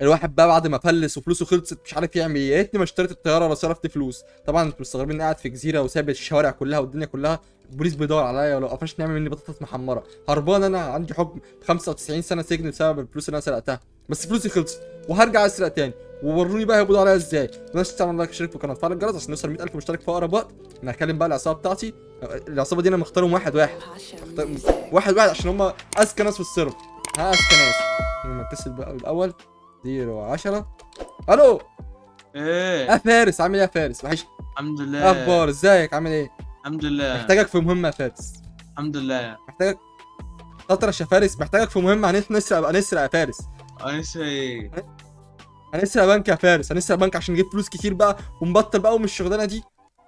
الواحد بقى بعد ما فلس وفلوسه خلصت مش عارف يعمل ايه يا ريتني ما اشتريت الطياره ولا صرفت فلوس طبعا انتوا مستغربين اني قاعد في جزيره وسايب الشوارع كلها والدنيا كلها البوليس بيدور عليا ولو قفشني يعمل مني بطاطس محمره هربان انا عندي حكم 95 سنه سجن بسبب الفلوس اللي انا سرقتها بس فلوسي خلصت وهرجع اسرق تاني ووروني بقى هيقبضوا عليا ازاي بلاش تعمل لايك شارك في القناه وتفعل الجرس عشان نوصل 100000 مشترك في اقرب وقت انا هكلم بقى العصابه بتاعتي العصابه دي انا مختارهم واحد واحد مختار- واحد واحد عشان هم اذكى ناس في السيرفر ها اذكى ناس لما اتصل بقى الاول 0 10 الو ايه يا فارس عامل ايه يا فارس وحش الحمد ايه لله اخبار ازيك عامل ايه الحمد لله محتاجك في مهمه يا فارس الحمد لله محتاجك اطرش يا فارس محتاجك في مهمه هنس- نسرق هنسرق يا فارس انا لسه ايه هنسرق بنك يا فارس هنسرق بنك عشان نجيب فلوس كتير بقى ونبطل بقى من الشغلانه دي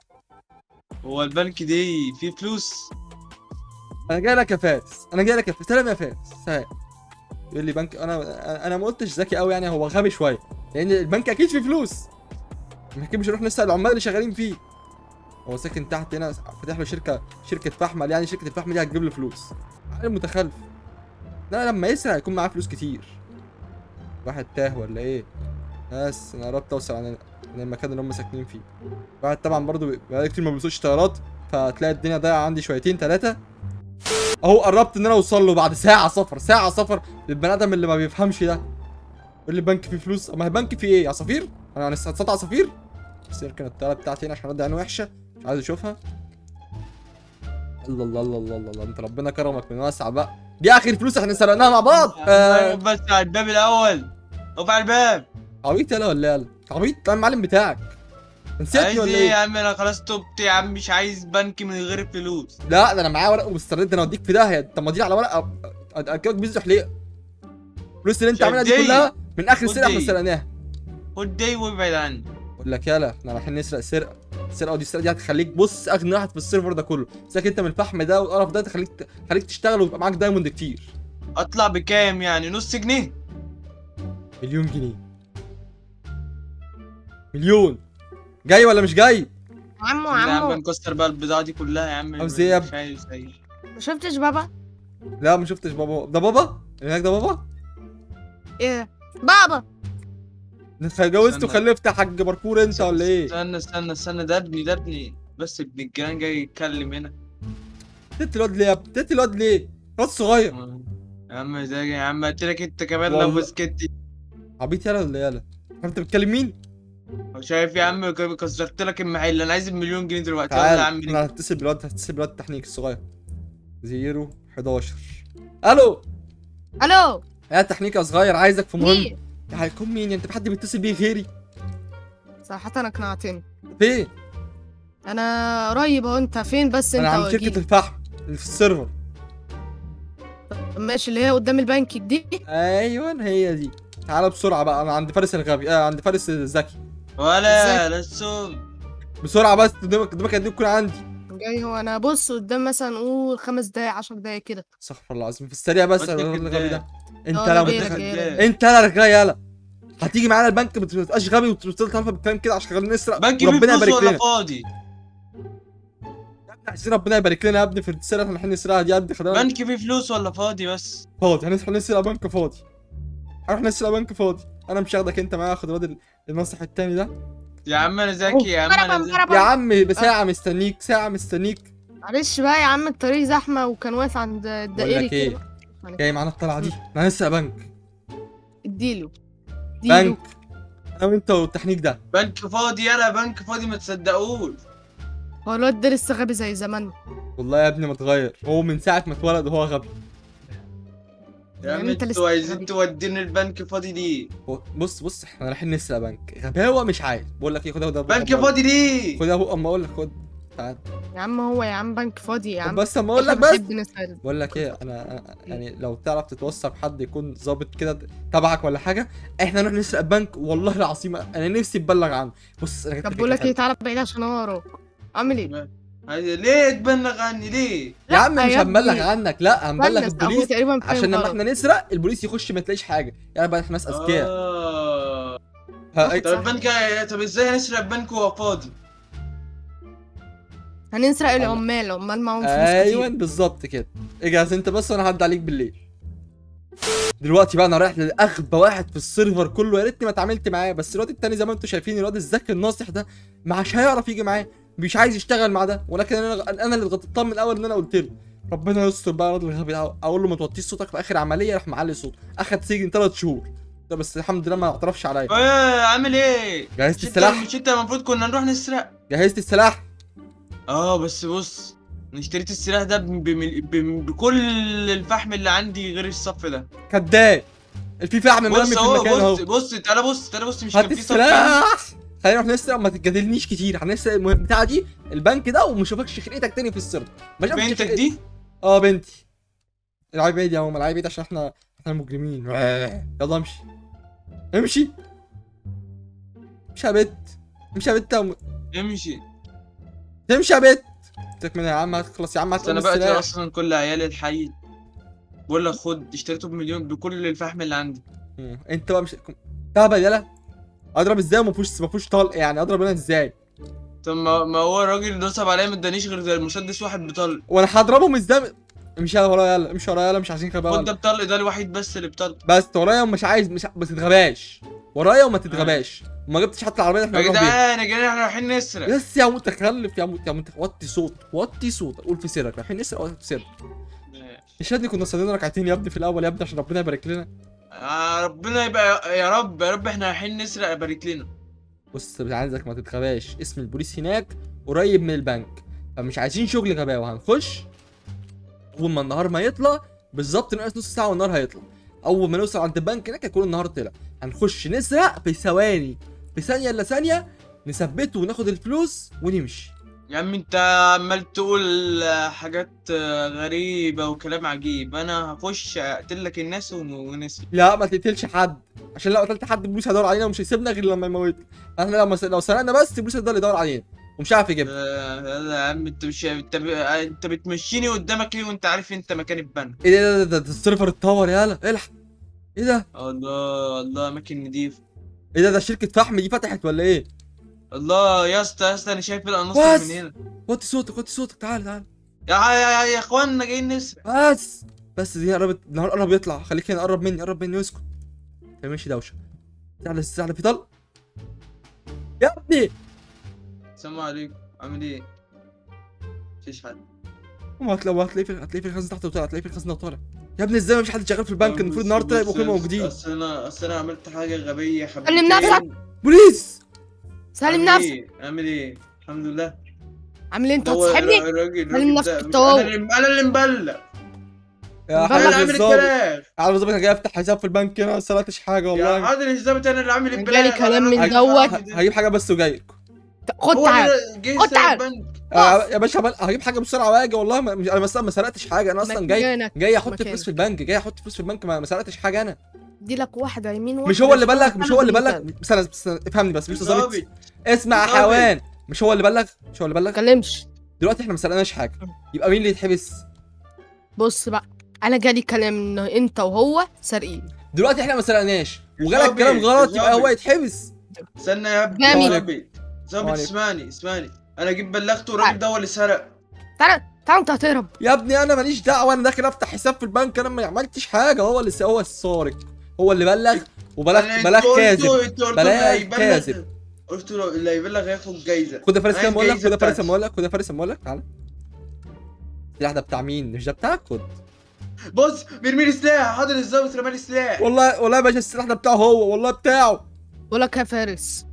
هو البنك دي فيه فلوس انا جاي لك يا فارس انا جاي لك يا فارس سلام يا فارس سلام يقول لي بنك انا انا ما قلتش ذكي قوي يعني هو غبي شويه لان البنك اكيد فيه فلوس اكيد مش هنروح نسال العمال اللي شغالين فيه هو ساكن تحت هنا فاتح له شركه شركه فحم قال يعني شركه الفحم دي هتجيب له فلوس عالم متخلف لا لما يسرق هيكون معاه فلوس كتير واحد تاه ولا ايه بس انا قربت اوصل عن عن المكان اللي هم ساكنين فيه واحد طبعا برضو بقالي كتير ما بيسوقش طيارات فتلاقي الدنيا ضايعه عندي شويتين ثلاثه اهو قربت ان انا اوصل له بعد ساعه سفر ساعه سفر للبني ادم اللي ما بيفهمش ده يقول لي البنك فيه فلوس ما هي البنك فيه ايه عصافير انا انا هتصطاد عصافير بس يركن الطياره بتاعتي هنا عشان رد عيني وحشه مش عايز اشوفها الله الله الله الله الله, الله. انت ربنا كرمك من واسع بقى دي اخر فلوس احنا سرقناها مع بعض آه بس على الباب الاول اقف على الباب عبيط يلا ولا يلا عبيط ده المعلم بتاعك نسيتني عايز ولا ايه يا ايه عم انا خلاص تبت يا عم مش عايز بنك من غير فلوس لا ده انا معايا ورق ومسترد انا اوديك في داهيه طب ما دي على ورقه اكلك بيزح ليه الفلوس اللي انت عاملها دي شدي. كلها من اخر سرقه احنا ودي. سرقناها خد دي وابعد عني بقول لك يلا احنا رايحين نسرق سرقه السرقه دي السرقه دي هتخليك بص اغنى واحد في السيرفر ده كله ساك انت من الفحم ده والقرف ده تخليك تخليك تشتغل ويبقى معاك دايموند كتير اطلع بكام يعني نص جنيه مليون جنيه مليون جاي ولا مش جاي عمو يا عم عمو نكسر بقى البضاعه دي كلها يا عم عاوز ايه يا مش عايز أي. ما شفتش بابا لا ما شفتش بابا ده بابا هناك ده بابا ايه بابا انت اتجوزت استنى. وخلفت يا حاج باركور انت ولا ايه استنى استنى استنى ده ابني ده ابني بس ابن الجيران جاي يتكلم هنا تت الواد ليه يا ابني تت الواد ليه واد صغير يا عم ده يا عم قلت لك انت كمان والله. لو سكتي عبيط يلا ولا يلا انت بتكلم مين شايف يا عم كسرت لك المحل انا عايز المليون جنيه دلوقتي يلا يا عم تعال انا هتصل بالواد هتصل بالواد التحنيك الصغير زيرو 11 الو الو يا تحنيك يا صغير عايزك في مهم مين هيكون مين انت في حد بيتصل بيه غيري صراحة انا اقنعتني فين انا قريب اهو انت فين بس انا انت عند شركه وجيت. الفحم اللي في السيرفر ماشي اللي هي قدام البنك دي ايوه هي دي تعالى بسرعه بقى انا عند فارس الغبي آه عند فارس الذكي ولا لا الصوم بسرعه بس قدامك قدامك قد ايه تكون عندي جاي هو انا بص قدام مثلا قول خمس دقايق عشر دقايق كده استغفر الله العظيم في السريع بس بس الراجل كده. الغبي ده انت اه، لو جاي بت- لك، جاي لك. انت لا رجاي يلا هتيجي معانا البنك ما تبقاش غبي وتفضل تعرف بالكلام كده عشان خلينا نسرق بنك فيه وربنا فلوس يبارك ولا لنا فاضي عايزين ربنا يبارك لنا يا ابني في السرقه اللي احنا نسرقها دي يا ابني خلينا بنك فيه فلوس ولا فاضي بس فاضي هنروح نسرق بنك فاضي هنروح نسرق بنك فاضي انا مش هاخدك انت معايا اخد الواد الناصح التاني ده يا عم انا ذكي يا عم انا ذكي يا مرحبا عم بساعه مستنيك ساعه مستنيك معلش بقى يا عم الطريق زحمة وكان واقف عند الدائري لك ايه؟ كده جاي معانا الطلعه دي احنا هنسرق بنك اديله اديله بنك انا وانت والتحنيك ده بنك فاضي يلا بنك فاضي ما تصدقوش هو الواد ده لسه غبي زي زمان والله يا ابني ما اتغير هو من ساعه ما اتولد وهو غبي يا يعني عم انت انتوا لسه عايزين غبي. توديني البنك فاضي ليه هو- بص بص احنا رايحين نسرق بنك غباوه مش عايز بقول لك ايه خد ده بنك فاضي ليه خد اهو اما اقول لك خد تعال يا عم هو يا عم بنك فاضي يا طب عم بس اما اقول لك احنا بس بنحب نسأل. بقول لك ايه انا أنا- يعني لو تعرف تتوصى بحد يكون ظابط كده تبعك ولا حاجه احنا نروح نسرق بنك والله العظيم انا نفسي تبلغ عنه بص انا جبت طب لك بقول لك فكرة ايه تعالى بعيد عشان هو وراك عامل ايه؟ عايز- ليه تبلغ عني ليه يا عم لا مش يا هنبلغ ابني. عنك لا هنبلغ فلس، أخوه البوليس تقريبا فاهم عشان لما غلط. احنا نسرق البوليس يخش ما تلاقيش حاجه يعني بقى احنا ناس اذكياء آه. ها- طب البنك طب ازاي هنسرق بنك وهو فاضي هنسرق العمال العمال معاهم فلوس ايوه كتير بالظبط كده اجهز انت بس وانا هعدي عليك بالليل دلوقتي بقى انا رايح لاغبى واحد في السيرفر كله يا ريتني ما اتعاملت معاه بس الواد التاني زي ما انتم شايفين الواد الذكي الناصح ده مش هيعرف يجي معاه مش عايز يشتغل مع ده ولكن انا انا اللي اتغطيت من الاول ان انا قلت له ربنا يستر بقى الراجل الغبي ده اقول له ما توطيش صوتك في اخر عمليه راح معلي صوته اخد سجن ثلاث شهور ده بس الحمد لله ما اعترفش عليا ايه عامل ايه جهزت مش انت السلاح مش انت المفروض كنا نروح نسرق جهزت السلاح اه بس بص انا اشتريت السلاح ده ب- بمل- ب- بكل الفحم اللي عندي غير الصف ده كداب في فحم مرمي بص في اهو المكان اهو بص بص تعالى بص تعالى بص مش هات كان في صف تاني؟ السلاح خلينا نروح نسرق ما تجادلنيش كتير هنسرق المهم بتاع دي البنك ده وما اشوفكش خلقتك تاني في السيرفر ما اشوفكش بنتك خلقتك- دي اه بنتي العبي بعيد يا ماما العبي بعيد عشان احنا احنا مجرمين يلا امشي امشي امشي يا بت امشي يا بت يا م- امشي امشي يا بت سيبك منها يا عم هتخلص يا عم بس هتقوم انا بقتل السلاح اصلا كل عيال الحي بقول لك خد اشتريته بمليون بكل الفحم اللي عندي مم. انت بقى مش تهبل يلا اضرب ازاي وما فيهوش ما فيهوش طلق يعني اضرب انا ازاي طب ما, ما هو الراجل نصب عليا ما ادانيش غير ده المسدس واحد بطلق وانا هضربهم ازاي امشي يلا ورايا يلا امشي ورايا يلا مش عايزين خباء خد يلا. ده بطلق ده الوحيد بس اللي بطلق بس ورايا ومش عايز مش ما تتغباش ورايا وما تتغباش وما جبتش حتى العربيه اللي احنا يا هنروح بيها جدعان يا جدعان احنا رايحين نسرق يس يا متخلف يا مت يا مت وطي صوت وطي صوت قول في سرك رايحين نسرق وطي في سرك مش هدني كنا صلينا ركعتين يا ابني في الاول يا ابني عشان ربنا يبارك لنا آه ربنا يبقى يا رب يا رب احنا رايحين نسرق يبارك لنا بص مش عايزك ما تتغباش اسم البوليس هناك قريب من البنك فمش عايزين شغل غباوه هنخش اول ما النهار ما يطلع بالظبط ناقص نص ساعه والنهار هيطلع اول ما نوصل عند البنك هناك هيكون النهار طلع هنخش نسرق في ثواني في ثانيه الا ثانيه نثبته وناخد الفلوس ونمشي يا عم انت عمال تقول حاجات غريبة وكلام عجيب انا هخش اقتل لك الناس ون- ونسرق لا ما تقتلش حد عشان لو قتلت حد البوليس هيدور علينا ومش هيسيبنا غير لما يموتنا احنا لو لو سرقنا بس البوليس هيفضل يدور علينا ومش عارف يجيبنا آه، يلا يا عم انت مش انت ب... انت بتمشيني قدامك ليه وانت عارف انت مكان البنك ايه ده ده, ده, ده السيرفر اتطور يالا الحق ايه ده الله الله اماكن نضيف ايه ده ده شركه فحم دي فتحت ولا ايه الله يا اسطى يا اسطى انا شايف العناصر بس. من هنا وطي صوتك وطي صوتك تعال تعال يا يا, يا, يا اخواننا جايين نسرق بس بس دي قربت النهار قرب يطلع خليك هنا قرب مني قرب مني واسكت ما تعملش دوشه تعالى تعالى في طلق يا ابني السلام عليكم عامل ايه مفيش حد قوم هتلاقي هتلاقيه في هتلاقيه في الخزنه تحت وطالع هتلاقيه في الخزنه وطالع يا ابني ازاي مفيش حد شغال في البنك المفروض النهار طلع يبقوا كلهم موجودين اصل انا اصل انا عملت حاجه غبيه حبيبي سلم نفسك. بوليس سلم نفسك ايه عامل ايه الحمد لله عامل ايه انت هو هتصاحبني الراجل سلم الراجل نفسك ده- الطوابع. انا اللي انا اللي مبلغ يا والله انا اللي حاج عامل الظابط الكلام على الظابط انا جاي افتح حساب في البنك هنا ما سرقتش حاجه يا والله حاضر الظابط انا اللي عامل جالي البلاغ كلام من أنا- دوت. ه- هجيب حاجه بس وجاي خد هو تعال اللي جه خد يسرق تعال. البنك آه يا باشا بل... هجيب حاجه بسرعه واجي والله ما... مش... انا مثلا ما سرقتش حاجه انا اصلا جاي مكانك جاي احط مكانك. فلوس في البنك جاي احط فلوس في البنك ما, ما سرقتش حاجه انا دي لك واحده يمين واحده مش هو اللي شمال، بلغ مش هو اللي بلغ ما بس انا بس أنا- افهمني بس مش ظابط الظابط اسمع يا الظابط. حيوان مش هو اللي بلغ مش هو اللي بلغ تتكلمش دلوقتي احنا ما سرقناش حاجه يبقى مين اللي يتحبس بص بقى انا جالي كلام ان انت وهو سارقين دلوقتي احنا ما سرقناش وجالك الظابط، كلام غلط يبقى هو الظابط. يتحبس استنى يا ابني جامد. ظابط ظابط وعليكم. اسمعني اسمعني انا جيت بلغته الراجل ده هو اللي سرق تعال تعال انت هتهرب يا ابني انا ماليش دعوه انا داخل افتح حساب في البنك انا ما عملتش حاجه هو اللي هو السارق هو اللي بلغ وبلغ أنا- بلغ انتوا- كاذب انتوا- انتوا قلتوا بلاغ اللي هيبلغ- كاذب. قلت له اللي هيبلغ هياخد جايزه خد يا فارس كده عايز بقول لك جايزة خد يا فارس بتاعتي. بقول لك خد يا فارس بقول لك تعالى السلاح ده بتاع مين مش ده بتاعك خد بص بيرمي لي سلاح حاضر الظابط رمى لي سلاح والله والله يا باشا السلاح ده بتاعه هو والله بتاعه بقول لك يا فارس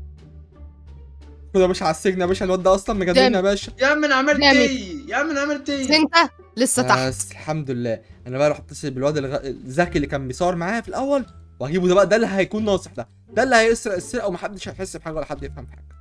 خد يا باشا على السجن يا باشا الواد ده اصلا مجنن يا باشا يا عم انا عملت جامد. ايه يا عم انا عملت بس ايه انت لسه تحت بس الحمد لله انا بقى اروح اتصل بالواد الغ... الذكي اللي كان بيصور معايا في الاول وهجيبه ده بقى ده اللي هيكون ناصح ده ده اللي هيسرق السرقه ومحدش هيحس بحاجه ولا حد يفهم حاجه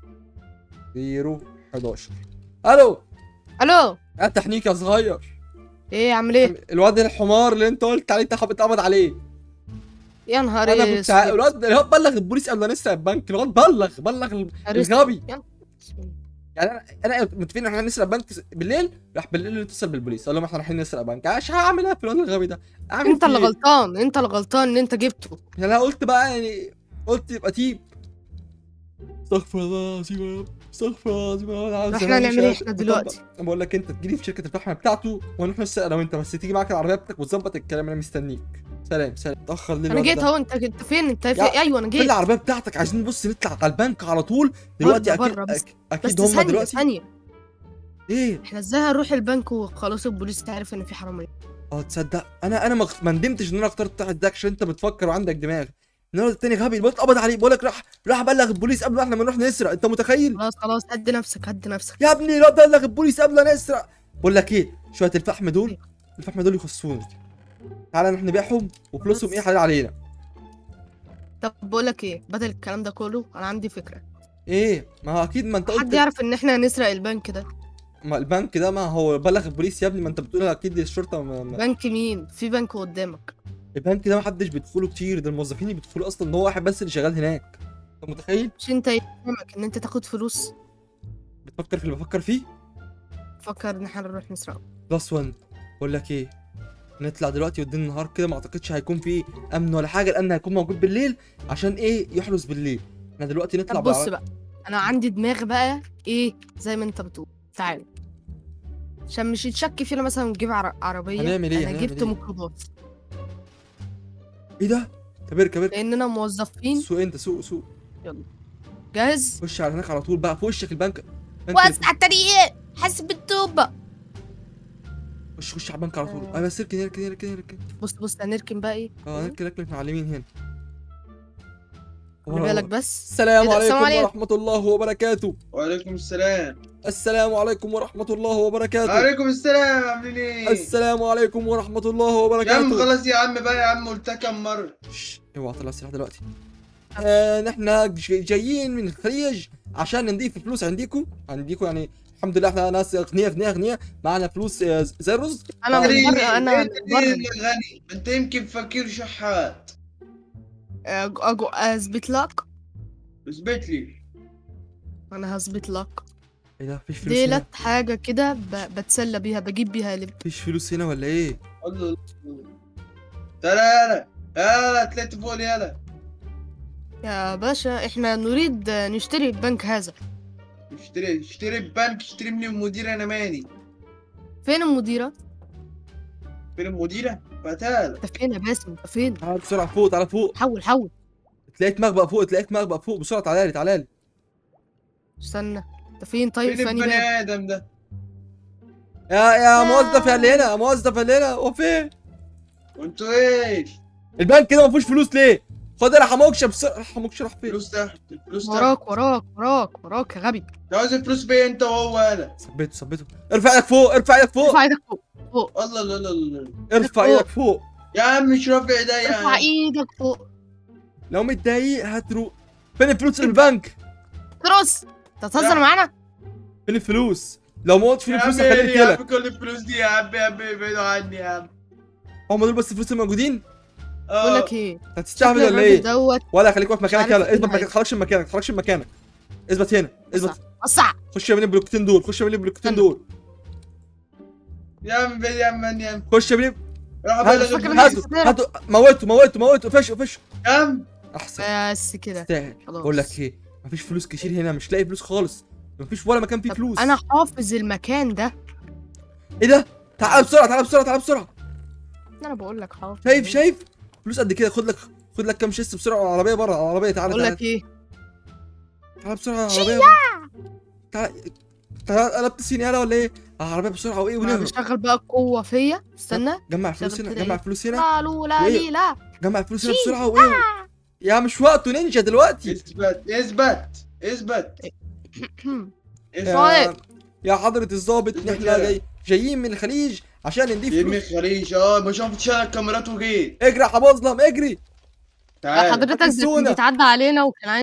0 11 الو الو يا تحنيك يا صغير ايه عامل ايه الواد الحمار اللي انت قلت عليه انت اتقبض عليه يا نهار انا ايه كنت ع- الواد الواد بلغ البوليس قبل ما نسرق البنك الواد بلغ بلغ ال- الغبي يعني انا انا متفقين ان احنا نسرق بنك بالليل راح بالليل نتصل بالبوليس قال لهم احنا رايحين نسرق بنك عشان هعمل ايه في الواد الغبي ده اعمل انت فيه اللي إيه؟ غلطان انت اللي غلطان ان انت جبته يعني انا قلت بقى يعني قلت يبقى تيب استغفر الله العظيم يا رب استغفر الله العظيم يا رب أنا عاوز احنا زمان هنعمل مش ايه عارف. احنا دلوقتي أنا بقول لك انت تجيلي في شركه الفحم بتاعته ونروح نسرق انا وانت بس تيجي معاك العربيه بتاعتك وتظبط الكلام انا مستنيك سلام سلام اتاخر ليه انا الواد جيت ده؟ اهو انت انت فين انت فين يا- ايوه انا فين جيت العربيه بتاعتك عايزين نبص نطلع على البنك على طول دلوقتي بره- اكيد بره بس- أك- بس اكيد هم ثانيه دلوقتي ثانيه ايه احنا ازاي هنروح البنك وخلاص البوليس تعرف ان في حراميه اه تصدق انا انا ما ما ندمتش ان انا اخترت تحت ده عشان انت بتفكر وعندك دماغ النهارده التاني غبي الواد اتقبض عليه بقول لك راح راح بلغ البوليس قبل ما احنا ما نروح نسرق انت متخيل خلاص خلاص هدي نفسك هدي نفسك يا ابني الواد بلغ البوليس قبل ما نسرق بقول لك ايه شويه الفحم دول الفحم دول يخصونا تعالى نروح نبيعهم وفلوسهم ايه حلال علينا طب بقول لك ايه بدل الكلام ده كله انا عندي فكره ايه ما هو اكيد ما انت حد قلت يعرف ان احنا هنسرق البنك ده ما البنك ده ما هو بلغ البوليس يا ابني ما انت بتقول اكيد الشرطه ما ما بنك مين في بنك قدامك البنك ده ما حدش بيدخله كتير ده الموظفين اللي بيدخلوا اصلا ان هو واحد بس اللي شغال هناك انت متخيل مش انت يهمك ان انت تاخد فلوس بتفكر في اللي بفكر فيه فكر ان احنا نروح نسرقه بلس 1 بقول لك ايه نطلع دلوقتي قدام النهار كده ما اعتقدش هيكون في امن ولا حاجه لان هيكون موجود بالليل عشان ايه يحرس بالليل احنا دلوقتي نطلع طب بص بالعربية- بقى انا عندي دماغ بقى ايه زي ما انت بتقول تعال عشان مش يتشك فينا مثلا نجيب عر... عربيه هنعمل إيه؟ انا هنعمل جبت إيه؟ ميكروباص ايه ده طب اركب اركب لاننا موظفين سوق انت سوق سوق جاهز خش على هناك على طول بقى في وشك البنك البنك اللي وسع الطريق حسب التوبه خش خش على البنك على طول آه. ايوه بس اركن اركن اركن اركن بص بص هنركن بقى ايه اه اركن اركن احنا معلمين هنا خلي بالك بس السلام إيه ده؟ عليكم السلام عليكم. ورحمة الله وبركاته وعليكم السلام السلام عليكم ورحمة الله وبركاته وعليكم السلام عاملين ايه؟ السلام عليكم ورحمة الله يا عم وبركاته خلاص يا عم بقى يا عم قلتها كم مرة شش، اوعى طلع السلاح دلوقتي آه نحن جاي- جايين من الخليج عشان نضيف فلوس عنديكم عنديكم يعني الحمد لله احنا ناس اغنياء اغنياء اغنياء معنا فلوس آه، زي الرز انا من غريب، بره انا انت من بره اللي غني انت يمكن فقير شحات أج- أج- اثبت لك اثبت لي انا هثبت لك ايه ده مفيش فلوس هنا ديلت حاجه كده ب... بتسلى بيها بجيب بيها لب مفيش فلوس هنا ولا ايه الله تعالى يلا يلا طلعت فوق يلا يا باشا احنا نريد نشتري البنك هذا اشتري اشتري ببنك اشتري من المدير انا مالي فين المديره فين المديرة؟ فتالة انت فين يا باسم انت فين تعال بسرعة فوق تعال فوق حول حول تلاقيك مغبق فوق تلاقيك مغبق فوق بسرعة تعالى لي تعالى لي استنى انت فين طيب فين فاني البني باب ادم ده؟ يا يا موظف يا اللي هنا موظف يا اللي هنا هو فين وانتوا ايه؟ البنك كده ما فيهوش فلوس ليه خد انا حموكش بسرعة حموكش راح فين الفلوس تحت الفلوس تحت وراك وراك وراك وراك يا غبي انت عاوز الفلوس بيا انت وهو انا ثبته ثبته ارفع ايدك فوق ارفع ايدك فوق ارفع ايدك فوق فوق الله الله الله الله ارفع فوق. ايدك فوق يا عم مش رافع ايديا يا ارفع عم ايدك فوق لو متضايق هتروح فين الفلوس اللي في البنك ترص انت هتهزر لا. معانا فين الفلوس لو ما قلتش فين يا عم الفلوس هخليك يا لك عم كل الفلوس دي يا عم يا عم ابعدوا عني يا عم هم دول بس الفلوس الموجودين بقول اه لك ايه انت شكل هتستهبل ولا الراجل ايه دوت ولا خليك واقف مكانك عارف يلا كل اثبت حاجة. مكانك تتحركش من مكانك تتحركش من مكانك اثبت هنا اثبت وسع خش يا بين البلوكتين دول خش يا بين البلوكتين أنا. دول يا عم بعيد يا عم يا عم خش يا بين روح هاتوا ابلغ فاكر البوليس. إنك- هاتوا هاتوا موتوا موتوا موتوا فشوا فشوا يا عم احسن بس كده تستاهل خلاص. بقول لك ايه مفيش فلوس كتير هنا مش لاقي فلوس خالص مفيش ولا مكان فيه طب فلوس انا حافظ المكان ده ايه ده تعال بسرعه تعال بسرعه تعال بسرعه انا بقول لك حافظ شايف شايف فلوس قد كده خد لك خد لك كام شيست بسرعه على العربيه بره على العربيه تعالى بقول تعالى لك ايه تعالى بسرعه على العربيه بره. تعالى تعالى قلبت سيني ولا ايه على العربيه بسرعه وايه انا ونهرب بشغل بقى القوه فيا استنى جمع فلوس شغل هنا كده جمع إيه؟ فلوس هنا لا لو لا وإيه؟ لي لا جمع فلوس هنا بسرعه وايه يا مش وقته نينجا دلوقتي اثبت اثبت اثبت يا, طيب. يا حضرة الضابط إيه احنا كده؟ جاي جايين من الخليج عشان نضيف يرمي فلوس خليج اه ما شافت شال الكاميرات وجيت اجري يا حباظلم اجري تعال حضرتك هتنسونا. بتعدى علينا وكان